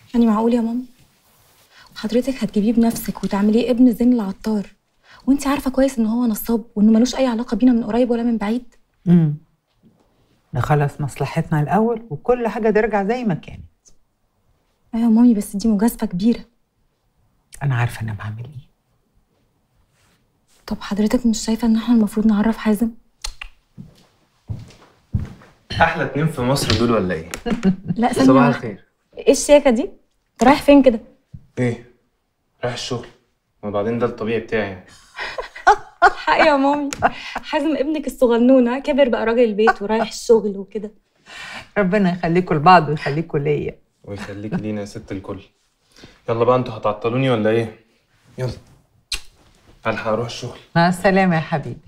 يعني معقول يا ماما حضرتك هتجيبيه بنفسك وتعمليه ابن زين العطار وانت عارفه كويس ان هو نصاب وانه ملوش اي علاقه بينا من قريب ولا من بعيد امم نخلص مصلحتنا الاول وكل حاجه ترجع زي ما كانت ايوه يا مامي بس دي مجازفه كبيره انا عارفه انا بعمل ايه طب حضرتك مش شايفه ان احنا المفروض نعرف حازم احلى اتنين في مصر دول ولا ايه؟ لا ثانيه صباح واحدة. الخير ايه الشياكه دي انت رايح فين كده ايه؟ رايح الشغل وبعدين ده الطبيعي بتاعي الحق يا مامي حازم ابنك الصغنونه كبر بقى راجل البيت ورايح الشغل وكده ربنا يخليكم لبعض ويخليكم ليا ويخليك لينا يا ست الكل يلا بقى انتوا هتعطلوني ولا ايه؟ يلا الحق اروح الشغل مع السلامه يا حبيبي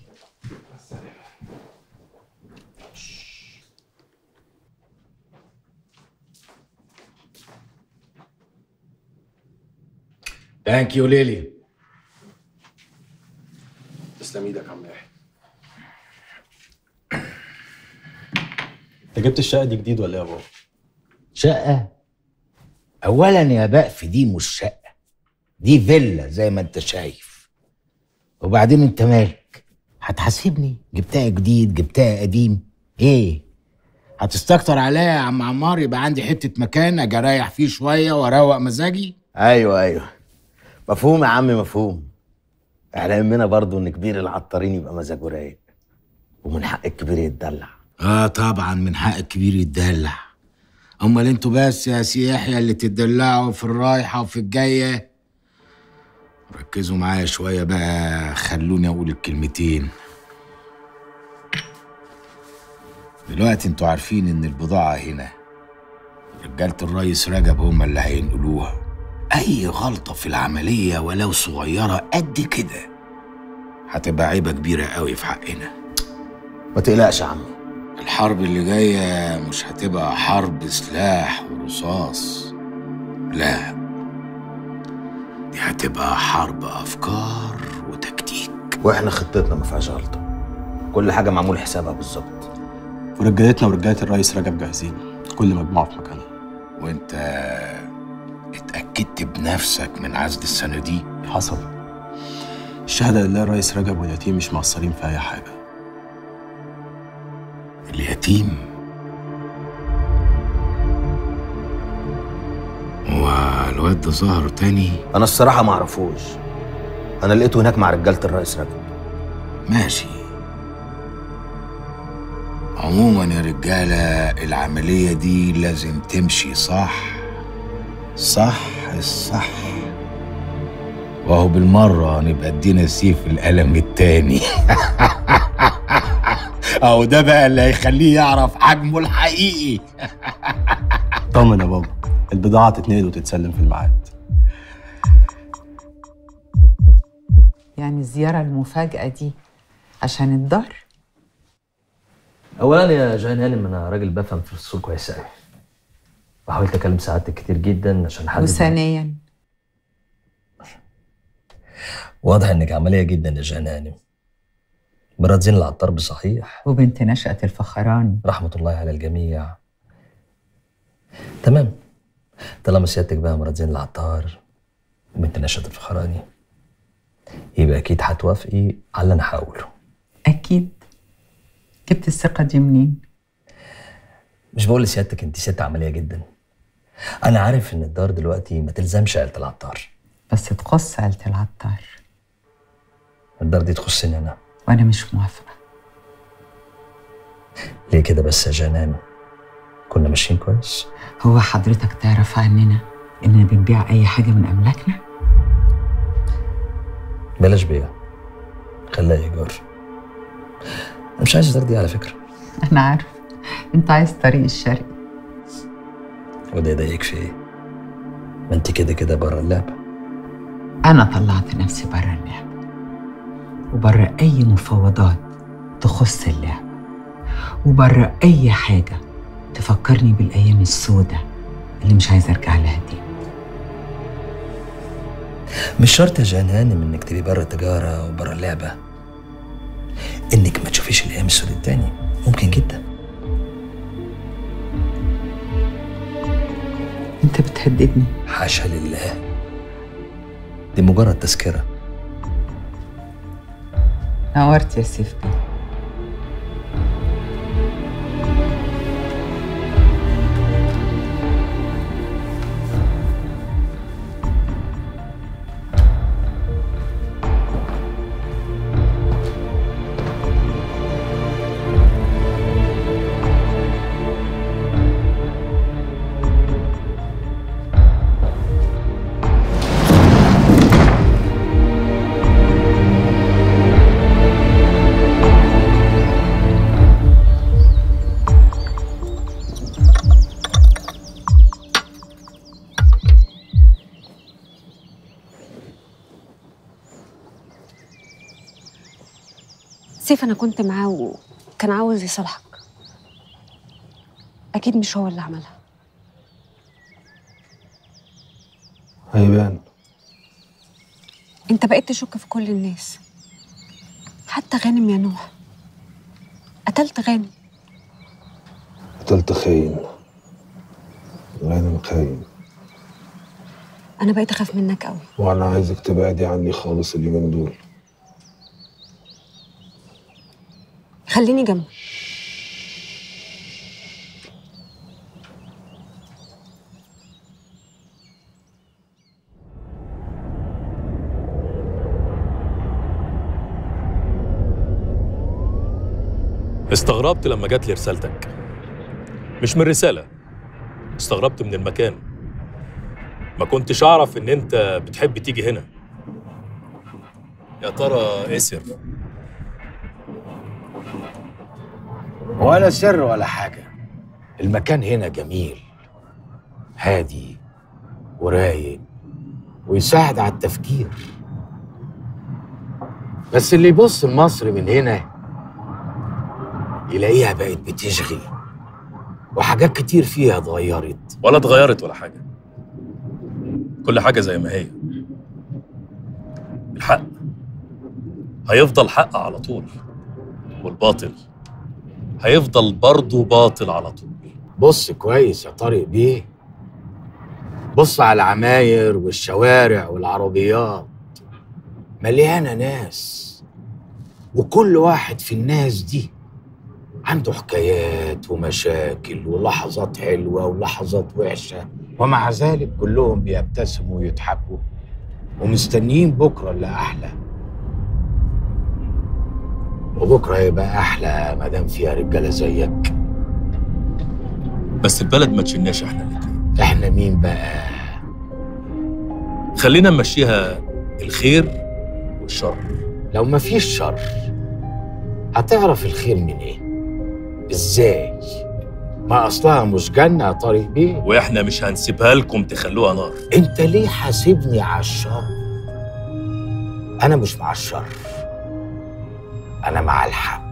ثانك يو ليلي تسلم ايدك يا عم يحيى انت جبت الشقه دي جديد ولا ايه يا بابا؟ شقة أولا يا بقف دي مش شقة دي فيلا زي ما أنت شايف وبعدين أنت مالك هتحاسبني جبتها جديد جبتها قديم إيه هتستكتر عليا يا عم عمار يبقى عندي حتة مكان أجي أريح فيه شوية وأروق مزاجي ايوه ايوه مفهوم يا عم مفهوم احنا يهمنا برضه ان كبير العطارين يبقى مزاجه رايق ومن حق الكبير يتدلع آه طبعا من حق الكبير يتدلع أمال أنتوا بس يا سي يحيى اللي تدلعوا في الرايحة وفي الجاية ركزوا معايا شوية بقى خلوني أقول الكلمتين دلوقتي انتوا عارفين إن البضاعة هنا رجالة الريس رجب هم اللي هينقلوها أي غلطة في العملية ولو صغيرة قد كده هتبقى عيبة كبيرة قوي في حقنا ما تقلقش يا عم الحرب اللي جاية مش هتبقى حرب سلاح ورصاص لا دي هتبقى حرب أفكار وتكتيك واحنا خطتنا ما فيهاش غلطه كل حاجه معمول حسابها بالظبط ورجالتنا ورجاله الرئيس رجب جاهزين كل مجموعه في مكانها وانت اتأكدت بنفسك من عزل الصناديق حصل الشهاده لله الرئيس رجب واليتيم مش مقصرين في اي حاجه اليتيم والواد ده ظهر تاني انا الصراحه ما اعرفوش انا لقيته هناك مع رجاله الرئيس رجب ماشي عموما يا رجالة العملية دي لازم تمشي صح صح الصح وهو بالمرة نبقى ادينا سيف القلم التاني اهو ده بقى اللي هيخليه يعرف حجمه الحقيقي طمن يا بابا البضاعه تتنقل وتتسلم في الميعاد يعني الزياره المفاجاه دي عشان الدار اولا يا جان هانم انا راجل بفهم في السوق كويس قوي وحاولت اكلم سعادتك كتير جدا عشان احدد وثانيا واضح انك عمليه جدا يا جان هانم مرات زين العطار بصحيح وبنت نشأة الفخراني رحمه الله على الجميع تمام طالما سيادتك بقى مرات زين العطار وبنت نشأة الفخراني يبقى اكيد هتوافقي على اللي انا هقوله اكيد جبت الثقه دي منين مش بقول لسيادتك انت ست عمليه جدا انا عارف ان الدار دلوقتي ما تلزمش عيله العطار بس تخص عيله العطار الدار دي تخصني انا وانا مش موافقه ليه كده بس يا جنان كنا ماشيين كويس هو حضرتك تعرف عننا اننا بنبيع اي حاجه من املاكنا بلاش بيع خليها ايجار انا مش عايز الدار دي على فكره انا عارف انت عايز طريق الشرق وده يضايقك في ايه ما انت كده كده بره اللعبه انا طلعت نفسي بره اللعبه وبره اي مفاوضات تخص اللعبه وبره اي حاجه تفكرني بالايام السوداء اللي مش عايزه ارجع لها دي مش شرط يا جان هانم انك تبقي بره التجاره وبره اللعبه انك ما تشوفيش الايام السوداء التاني ممكن جدا انت بت بتهددني حاشا لله دي مجرد تذكرة نورت يا سيف بيه سيف انا كنت معاه وكان عاوز يصالحك اكيد مش هو اللي عملها هيبان انت بقيت تشك في كل الناس حتى غانم يا نوح قتلت غانم قتلت خاين غانم خاين انا بقيت اخاف منك قوي وانا عايزك تبعدي عني خالص اليومين دول خليني جنبك استغربت لما جات لي رسالتك مش من رسالة استغربت من المكان ما كنتش أعرف إن أنت بتحب تيجي هنا يا ترى إيه سر ولا سر ولا حاجة المكان هنا جميل هادي ورايق ويساعد على التفكير بس اللي يبص لمصر من هنا يلاقيها بقت بتشغل وحاجات كتير فيها اتغيرت ولا اتغيرت ولا حاجة كل حاجة زي ما هي الحق هيفضل حق على طول والباطل هيفضل برضه باطل على طول بص كويس يا طارق بيه بص على العماير والشوارع والعربيات مليانة ناس وكل واحد في الناس دي عنده حكايات ومشاكل ولحظات حلوة ولحظات وحشة ومع ذلك كلهم بيبتسموا ويضحكوا ومستنيين بكرة اللي أحلى وبكرة هيبقى أحلى ما دام فيها رجالة زيك بس البلد ما تشناش احنا الاتنين احنا مين بقى؟ خلينا نمشيها الخير والشر لو ما فيش شر هتعرف الخير من ايه؟ ازاي؟ ما اصلها مش جنة يا طارق بيه واحنا مش هنسيبها لكم تخلوها نار انت ليه حاسبني على الشر؟ انا مش مع الشر انا مع الحق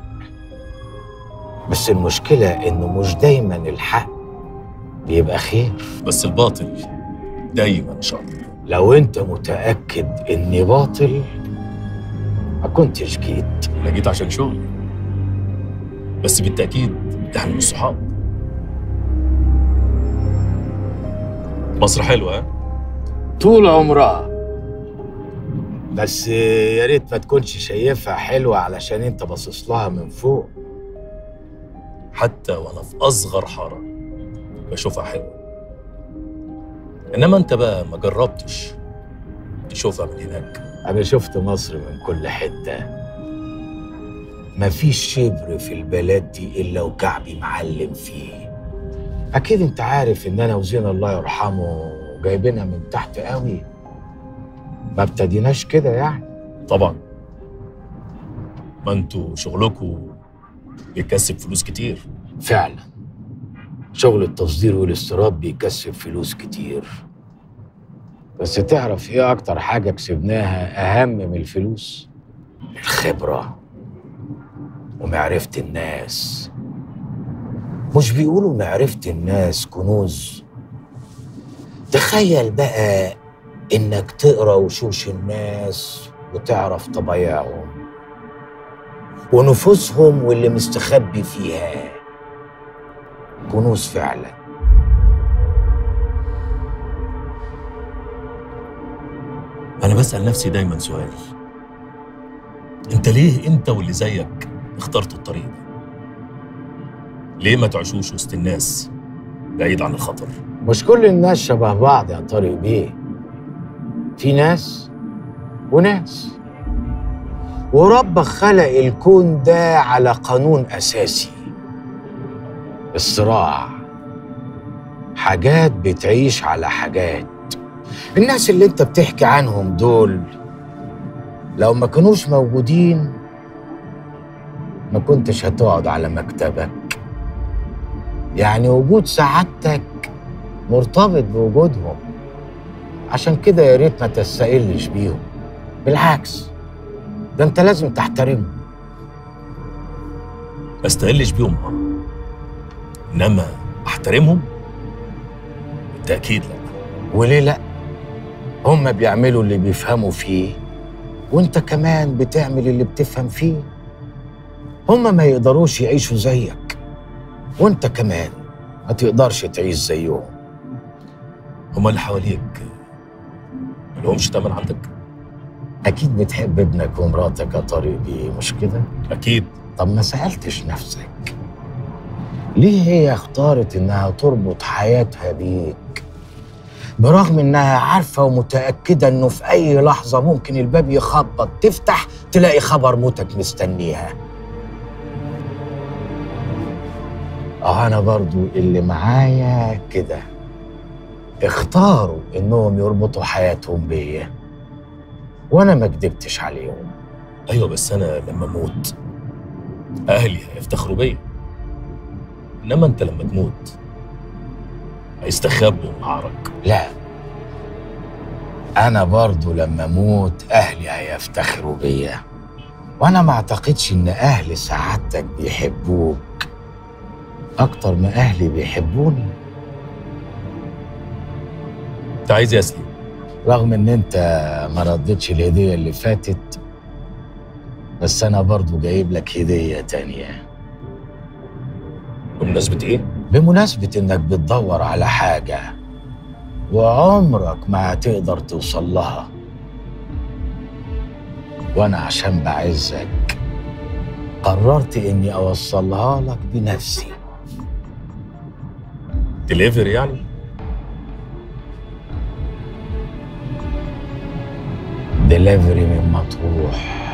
بس المشكلة انه مش دايما الحق بيبقى خير بس الباطل دايما شر لو انت متأكد اني باطل ما كنتش جيت انا جيت عشان شغل بس بالتأكيد احنا مش صحاب مصر حلوة ها؟ طول عمرها بس يا ريت ما تكونش شايفها حلوة علشان انت باصص لها من فوق حتى وانا في اصغر حارة بشوفها حلوة انما انت بقى ما جربتش تشوفها من هناك انا شفت مصر من كل حتة مفيش شبر في البلد دي الا وكعبي معلم فيه اكيد انت عارف ان انا وزين الله يرحمه جايبينها من تحت قوي ما ابتديناش كده يعني طبعا ما انتوا شغلكوا بيكسب فلوس كتير فعلا شغل التصدير والاستيراد بيكسب فلوس كتير بس تعرف ايه اكتر حاجة كسبناها اهم من الفلوس الخبرة ومعرفة الناس مش بيقولوا معرفة الناس كنوز تخيل بقى انك تقرا وشوش الناس وتعرف طبايعهم ونفوسهم واللي مستخبي فيها كنوز فعلا أنا بسأل نفسي دايما سؤال أنت ليه أنت واللي زيك اخترتوا الطريق ده؟ ليه ما تعيشوش وسط الناس بعيد عن الخطر؟ مش كل الناس شبه بعض يا طارق بيه في ناس وناس وربك خلق الكون ده على قانون أساسي الصراع حاجات بتعيش على حاجات الناس اللي انت بتحكي عنهم دول لو ما كانوش موجودين ما كنتش هتقعد على مكتبك يعني وجود سعادتك مرتبط بوجودهم عشان كده يا ريت ما تستقلش بيهم بالعكس ده انت لازم تحترمهم ما استقلش بيهم اه انما احترمهم بالتاكيد لا وليه لا هم بيعملوا اللي بيفهموا فيه وانت كمان بتعمل اللي بتفهم فيه هم ما يقدروش يعيشوا زيك وانت كمان ما تقدرش تعيش زيهم هما اللي حواليك ما لهمش تمن عندك اكيد بتحب ابنك ومراتك يا طارق بيه مش كده اكيد طب ما سالتش نفسك ليه هي اختارت انها تربط حياتها بيك برغم انها عارفه ومتاكده انه في اي لحظه ممكن الباب يخبط تفتح تلاقي خبر موتك مستنيها اه انا برضو اللي معايا كده اختاروا انهم يربطوا حياتهم بيا وانا ما كدبتش عليهم ايوه بس انا لما اموت اهلي هيفتخروا بيا انما انت لما تموت هيستخبوا من عارك لا انا برضو لما اموت اهلي هيفتخروا بيا وانا ما اعتقدش ان اهل سعادتك بيحبوك اكتر ما اهلي بيحبوني انت عايز يا سليم رغم ان انت ما ردتش الهديه اللي فاتت بس انا برضو جايب لك هديه تانية بمناسبة ايه؟ بمناسبة انك بتدور على حاجة وعمرك ما هتقدر توصل لها وانا عشان بعزك قررت اني اوصلها لك بنفسي دليفري يعني؟ دليفري من مطروح